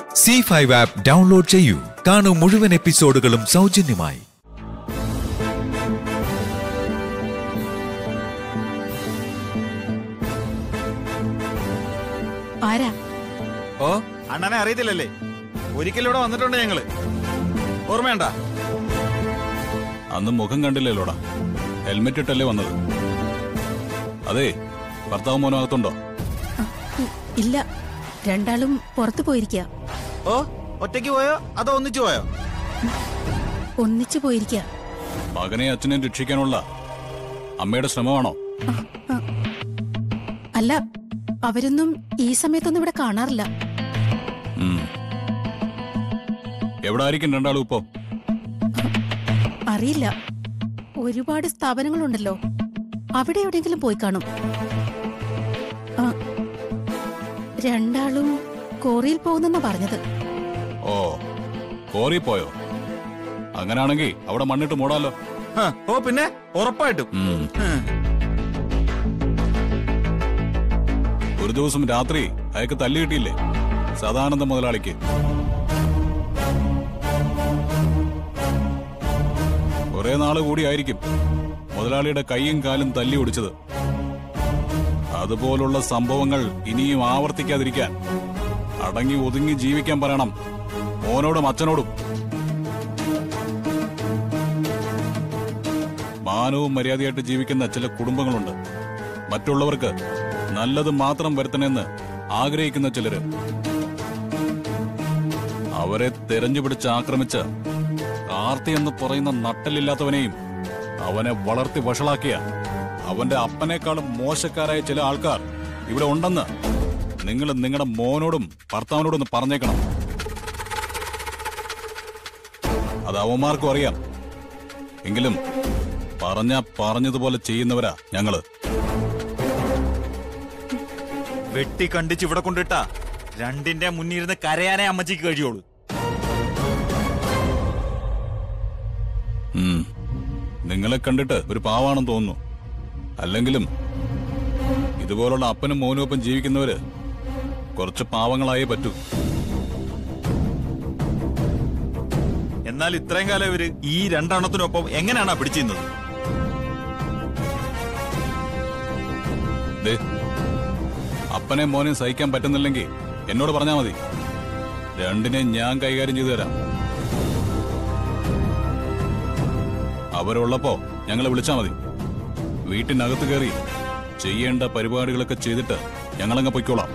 C five app download ചെയ്യൂ കാണൂ മുഴുവൻ എപ്പിസോഡുകളും സൗജന്യമായി ആരാ ഓ അണ്ണനെ അറിയത്തില്ലല്ലേ ഒരിക്കലും ഇവിടെ വന്നിട്ടുണ്ട് ഞങ്ങള് ഓർമ്മയുണ്ട അന്ന് മുഖം കണ്ടില്ലല്ലോടാ ഹെൽമെറ്റ് ഇട്ടല്ലേ വന്നത് അതെ ഭർത്താവ് മോനകത്തുണ്ടോ ഉം, ഇല്ല രണ്ടാളും പുറത്തു പോയിരിക്കുക ഓ ഒറ്റയ്ക്ക് പോയോ അതോ ഒന്നിച്ചു പോയോ ഒന്നിച്ചു പോയിരിക്കുക മകനെ അച്ഛനെ രക്ഷിക്കാനുള്ള അമ്മയുടെ ശ്രമമാണോ അല്ല അവരൊന്നും ഈ സമയത്തൊന്നും ഇവിടെ കാണാറില്ല ഉം. എവിടെ ആയിരിക്കും രണ്ടാളും ഇപ്പോ അറിയില്ല ഒരുപാട് സ്ഥാപനങ്ങളുണ്ടല്ലോ അവിടെ എവിടെയെങ്കിലും പോയി കാണും ആ, രണ്ടാളും കോറിയിൽ പോകുന്നെന്നാ പറഞ്ഞത് ഓ കോറി പോയോ അങ്ങനാണെങ്കി അവിടെ മണ്ണിട്ട് മൂടാലോ ഹ, ഓ പിന്നെ ഉറപ്പായിട്ടും ഉം. ഹ്. ഒരു ദിവസം രാത്രി അയാൾക്ക് തല്ലി കിട്ടിയില്ലേ സദാനന്ദ മുതലാളിക്ക് കുറെ നാള് കൂടിയായിരിക്കും മുതലാളിയുടെ കൈയും കാലും തല്ലി ഒടിച്ചത് അതുപോലുള്ള സംഭവങ്ങൾ ഇനിയും ആവർത്തിക്കാതിരിക്കാൻ അടങ്ങി ഒതുങ്ങി ജീവിക്കാൻ പറയണം മോനോടും അച്ഛനോടും മാനവും മര്യാദയായിട്ട് ജീവിക്കുന്ന ചില കുടുംബങ്ങളുണ്ട് മറ്റുള്ളവർക്ക് നല്ലത് മാത്രം വരുത്തണമെന്ന് ആഗ്രഹിക്കുന്ന ചിലര് അവരെ തെരഞ്ഞുപിടിച്ച് ആക്രമിച്ച് കാർത്തി എന്ന് പറയുന്ന നട്ടലില്ലാത്തവനെയും അവനെ വളർത്തി വഷളാക്കിയ അവന്റെ അപ്പനേക്കാളും മോശക്കാരായ ചില ആൾക്കാർ ഇവിടെ ഉണ്ടെന്ന് നിങ്ങൾ നിങ്ങളുടെ മോനോടും ഭർത്താവിനോടും ഒന്ന് പറഞ്ഞേക്കണം അത് അവന്മാർക്കും അറിയാം എങ്കിലും പറഞ്ഞ പറഞ്ഞതുപോലെ ചെയ്യുന്നവരാ ഞങ്ങള് വെട്ടി കണ്ടിച്ച് ഇവിടെ കൊണ്ടിട്ട രണ്ടിന്റെ മുന്നിരുന്ന് കരയാനേ അമ്മച്ചിക്ക് കഴിയുള്ളൂ ഉം. നിങ്ങളെ കണ്ടിട്ട് ഒരു പാവാണെന്ന് തോന്നുന്നു അല്ലെങ്കിലും ഇതുപോലുള്ള അപ്പനും മോനും ഒപ്പം ജീവിക്കുന്നവര് കുറച്ച് പാവങ്ങളായേ പറ്റൂ എന്നാൽ ഇത്രയും കാലം ഇവര് ഈ രണ്ടെണ്ണത്തിനൊപ്പം എങ്ങനെയാണ് പിടിച്ചിരുന്നത് ദേ അപ്പനെ മോനെ സഹിക്കാൻ പറ്റുന്നില്ലെങ്കിൽ എന്നോട് പറഞ്ഞാ മതി രണ്ടിനെ ഞാൻ കൈകാര്യം ചെയ്തു തരാം അവരുള്ളപ്പോ ഞങ്ങളെ വിളിച്ചാ മതി വീട്ടിനകത്ത് കയറി ചെയ്യേണ്ട പരിപാടികളൊക്കെ ചെയ്തിട്ട് ഞങ്ങളങ്ങ് പൊയ്ക്കോളാം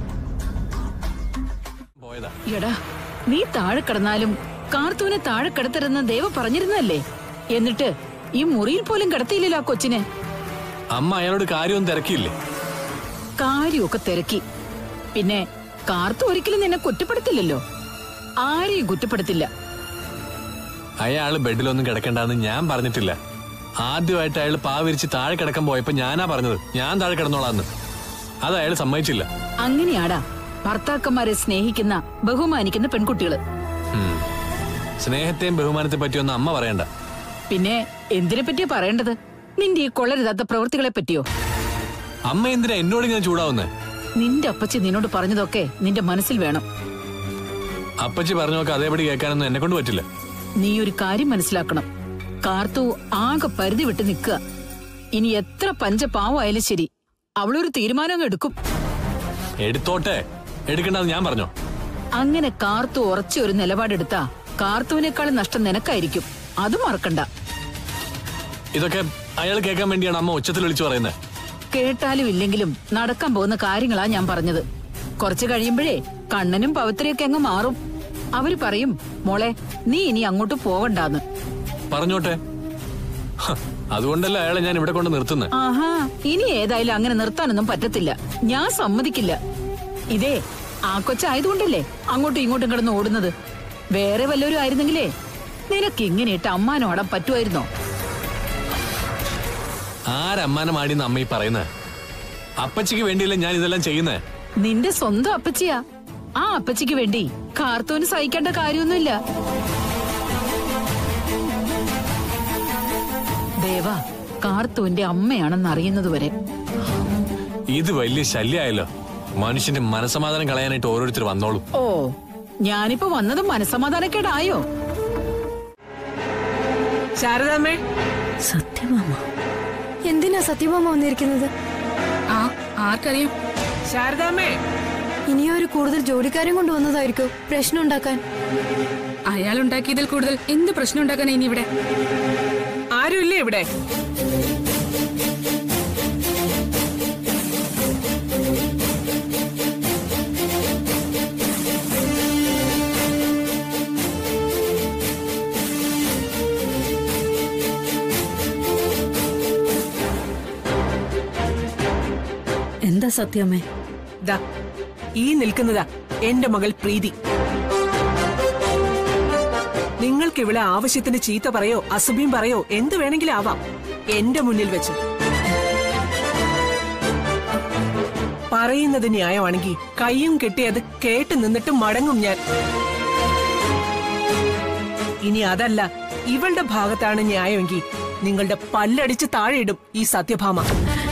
എടാ നീ താഴെ കിടന്നാലും കാർത്തൂനെ താഴെ കിടത്തരുതെന്ന് ദേവ പറഞ്ഞിരുന്നല്ലേ എന്നിട്ട് ഈ മുറിയിൽ പോലും കിടത്തിയില്ലല്ലോ ആ കൊച്ചിനെ അമ്മ അയാളോട് കാര്യമൊന്നും തിരക്കിയില്ലേ കാര്യമൊക്കെ തിരക്കി പിന്നെ കാർത്തു ഒരിക്കലും നിന്നെ കുറ്റപ്പെടുത്തില്ലല്ലോ ആരെയും കുറ്റപ്പെടുത്തില്ല അയാള് ബെഡിലൊന്നും കിടക്കണ്ടെന്ന് ഞാൻ പറഞ്ഞിട്ടില്ല ആദ്യമായിട്ട് അയാൾ പാവിരിച്ച് താഴെ കിടക്കാൻ പോയപ്പോ ഞാനാ പറഞ്ഞത് ഞാൻ താഴെ കിടന്നോളാന്ന് അത് അയാൾ സമ്മതിച്ചില്ല അങ്ങനെയാടാ ഭർത്താക്കന്മാരെ സ്നേഹിക്കുന്ന ബഹുമാനിക്കുന്ന പെൺകുട്ടികള് ഉം. സ്നേഹത്തെയും ബഹുമാനത്തെ പറ്റിയൊന്നും അമ്മ പറയണ്ട പിന്നെ എന്തിനെ പറ്റിയാ പറയേണ്ടത് നിന്റെ ഈ കൊള്ളരുതാത്ത പ്രവൃത്തികളെ പറ്റിയോ അമ്മ എന്തിനാ എന്നോട് ഇങ്ങനെ ചൂടാവുന്നേ നിന്റെ അപ്പച്ചി നിന്നോട് പറഞ്ഞതൊക്കെ നിന്റെ മനസ്സിൽ വേണം അപ്പച്ചി പറഞ്ഞൊക്കെ അതേപടി കേൾക്കാനൊന്നും എന്നെ കൊണ്ട് പറ്റില്ല നീ ഒരു കാര്യം മനസ്സിലാക്കണം കാർത്തു ആകെ പരിധി വിട്ട് നിൽക്കുക ഇനി എത്ര പഞ്ചപാവായാലും ശരി അവളൊരു തീരുമാനം അങ്ങ് എടുക്കും എടുത്തോട്ടെ എടുക്കണ്ടെന്ന് ഞാൻ പറഞ്ഞോ അങ്ങനെ കാർത്തു ഉറച്ച ഒരു നിലപാടെടുത്താ കാർത്തുവിനേക്കാളും നഷ്ടം നിനക്കായിരിക്കും അത് മറക്കണ്ട ഇതൊക്കെ അയാൾ കേൾക്കാൻ വേണ്ടിയാണ് അമ്മ ഉച്ചത്തിൽ വിളിച്ചു പറയുന്നത് കേട്ടാലും ഇല്ലെങ്കിലും നടക്കാൻ പോകുന്ന കാര്യങ്ങളാ ഞാൻ പറഞ്ഞത് കുറച്ചു കഴിയുമ്പോഴേ കണ്ണനും പവിത്രയൊക്കെ അങ്ങ് മാറും അവര് പറയും മോളെ നീ ഇനി അങ്ങോട്ട് പോകണ്ടാന്ന് പറഞ്ഞോട്ടെ ഹ, അതുകൊണ്ടല്ല അയാളെ ഞാൻ ഇവിടെ കൊണ്ട് നിർത്തുന്നത് ആഹാ ഇനി ഏതായാലും അങ്ങനെ നിർത്താനൊന്നും പറ്റത്തില്ല ഞാൻ സമ്മതിക്കില്ല ഇതേ ആ കൊച്ചായതുകൊണ്ടല്ലേ അങ്ങോട്ടും ഇങ്ങോട്ടും കിടന്ന് ഓടുന്നത് വേറെ വല്ലവരും ആയിരുന്നെങ്കിലേ നിനക്ക് ഇങ്ങനെ ഇട്ട് അമ്മാനോടാൻ പറ്റുമായിരുന്നോ ആരമ്മാനം ആടിന്ന് അമ്മ ഈ പറയുന്നത് അപ്പച്ചിക്ക് വേണ്ടിയല്ലേ ഞാൻ ഇതെല്ലാം ചെയ്യുന്നേ നിന്റെ സ്വന്തം അപ്പച്ചിയാ ആ അപ്പച്ചിക്ക് വേണ്ടി കാർത്തൂന് സഹിക്കേണ്ട കാര്യമൊന്നുമില്ല ദേവ കാർത്തൂന്റെ അമ്മയാണെന്ന് അറിയുന്നതുവരെ ഇത് വലിയ ശല്യമായല്ലോ മനുഷ്യന്റെ മനസമാധാനം കളയാനായിട്ട് ഓരോരുത്തർ വന്നോളും ഓ ഞാനിപ്പോ വന്നത് മനസമാധാനക്കേടായോ ശാരദാമ്മേ സത്യമാമ എന്തിനാ സത്യഭാമ വന്നിരിക്കുന്നത് ആ ആർക്കറിയാം ശാരദാമ്മേ ഇനിയോ ഒരു കൂടുതൽ ജോലിക്കാരും കൊണ്ടുവന്നതായിരിക്കും പ്രശ്നം ഉണ്ടാക്കാൻ അയാൾ ഉണ്ടാക്കിയതിൽ കൂടുതൽ എന്ത് പ്രശ്നം ഉണ്ടാക്കാനാ ഇനി ഇവിടെ ആരുമില്ലേ ഇവിടെ എന്താ സത്യമേ ദാ ഈ നിൽക്കുന്നതാ എന്റെ മകൾ പ്രീതി നിങ്ങൾക്ക് ഇവിടെ ആവശ്യത്തിന് ചീത്ത പറയോ അസുഭ്യം പറയോ എന്ത് വേണമെങ്കിലും ആവാം എന്റെ മുന്നിൽ വെച്ച് പറയുന്നത് ന്യായമാണെങ്കിൽ കയ്യും കെട്ടി അത് കേട്ട് നിന്നിട്ട് മടങ്ങും ഞാൻ ഇനി അതല്ല ഇവളുടെ ഭാഗത്താണ് ന്യായമെങ്കിൽ നിങ്ങളുടെ പല്ലടിച്ച് താഴെയിടും ഈ സത്യഭാമ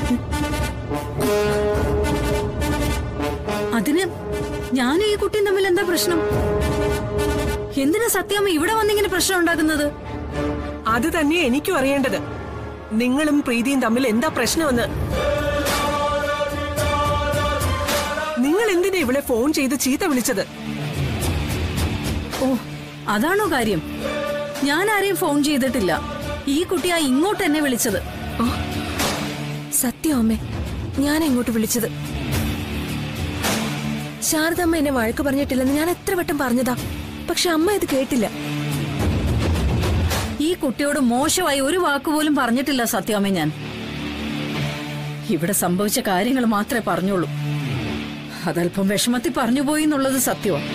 അതിന് ഞാനും ഈ കുട്ടിയും തമ്മിൽ എന്താ പ്രശ്നം എന്തിനാ സത്യാമ്മ ഇവിടെ വന്നിങ്ങനെ പ്രശ്നം ഉണ്ടാക്കുന്നത് അത് തന്നെ എനിക്കും അറിയേണ്ടത് നിങ്ങളും പ്രീതിയും തമ്മിൽ എന്താ പ്രശ്നമെന്ന് നിങ്ങൾ എന്തിനാ ഇവളെ ഫോൺ ചെയ്ത് ചീത്ത വിളിച്ചത് ഓ അതാണോ കാര്യം ഞാൻ ആരെയും ഫോൺ ചെയ്തിട്ടില്ല ഈ കുട്ടിയാ ഇങ്ങോട്ട് എന്നെ വിളിച്ചത് സത്യം അമ്മേ ഞാൻ എങ്ങോട്ട് വിളിച്ചത് ശാരദമ്മ എന്നെ വഴക്ക് പറഞ്ഞിട്ടില്ലെന്ന് ഞാൻ എത്ര വട്ടം പറഞ്ഞതാ പക്ഷെ അമ്മ ഇത് കേട്ടില്ല ഈ കുട്ടിയോട് മോശമായി ഒരു വാക്കുപോലും പറഞ്ഞിട്ടില്ല സത്യാമ്മ ഞാൻ ഇവിടെ സംഭവിച്ച കാര്യങ്ങൾ മാത്രമേ പറഞ്ഞുള്ളൂ അതല്പം വിഷമത്തിൽ പറഞ്ഞുപോയി എന്നുള്ളത് സത്യമാണ്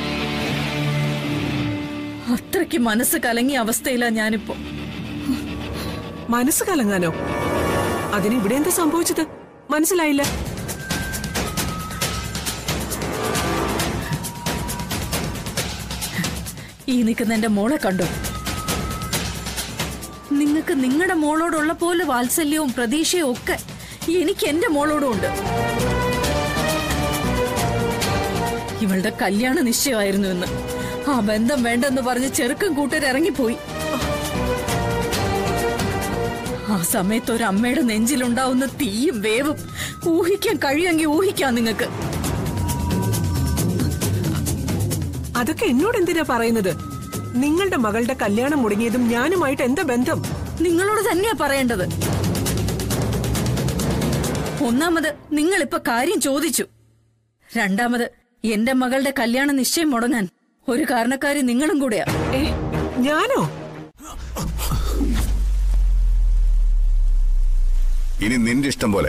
അത്രയ്ക്ക് മനസ്സ് കലങ്ങിയ അവസ്ഥയിലാ ഞാനിപ്പോ മനസ്സ് കലങ്ങാനോ അതിന് ഇവിടെ എന്താ സംഭവിച്ചത് മനസ്സിലായില്ല ഈ നിൽക്കുന്ന എന്റെ മോളെ കണ്ടോ നിങ്ങൾക്ക് നിങ്ങളുടെ മോളോടുള്ള പോലെ വാത്സല്യവും പ്രതീക്ഷയും ഒക്കെ എനിക്ക് എന്റെ മോളോടും ഉണ്ട് ഇവളുടെ കല്യാണ നിശ്ചയമായിരുന്നു എന്ന് ആ ബന്ധം വേണ്ടെന്ന് പറഞ്ഞ് ചെറുക്കം കൂട്ടർ ഇറങ്ങിപ്പോയി ആ സമയത്ത് ഒരു അമ്മയുടെ നെഞ്ചിലുണ്ടാവുന്ന തീയും വേവും ഊഹിക്കാൻ കഴിയുമെങ്കിൽ ഊഹിക്കാം നിങ്ങൾക്ക് അതൊക്കെ എന്നോട് എന്തിനാ പറയുന്നത് നിങ്ങളുടെ മകളുടെ കല്യാണം മുടങ്ങിയതും ഞാനുമായിട്ട് എന്താ ബന്ധം നിങ്ങളോട് തന്നെയാ പറയേണ്ടത് ഒന്നാമത് നിങ്ങൾ ഇപ്പൊ കാര്യം ചോദിച്ചു രണ്ടാമത് എന്റെ മകളുടെ കല്യാണ നിശ്ചയം മുടങ്ങാൻ ഒരു കാരണക്കാരി നിങ്ങളും കൂടെയാ ഏ ഞാനോ ഇനി നിന്റെ ഇഷ്ടം പോലെ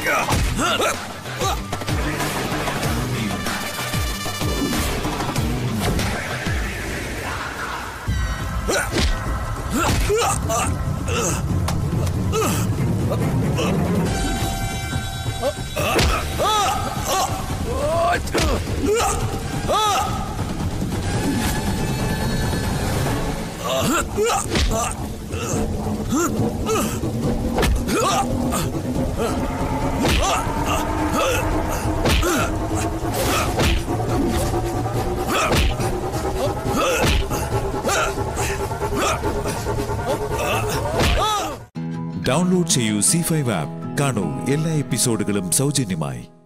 ഡൗൺലോഡ് ചെയ്യൂ സി ഫൈവ് ആപ്പ് കാണൂ എല്ലാ എപ്പിസോഡുകളും സൗജന്യമായി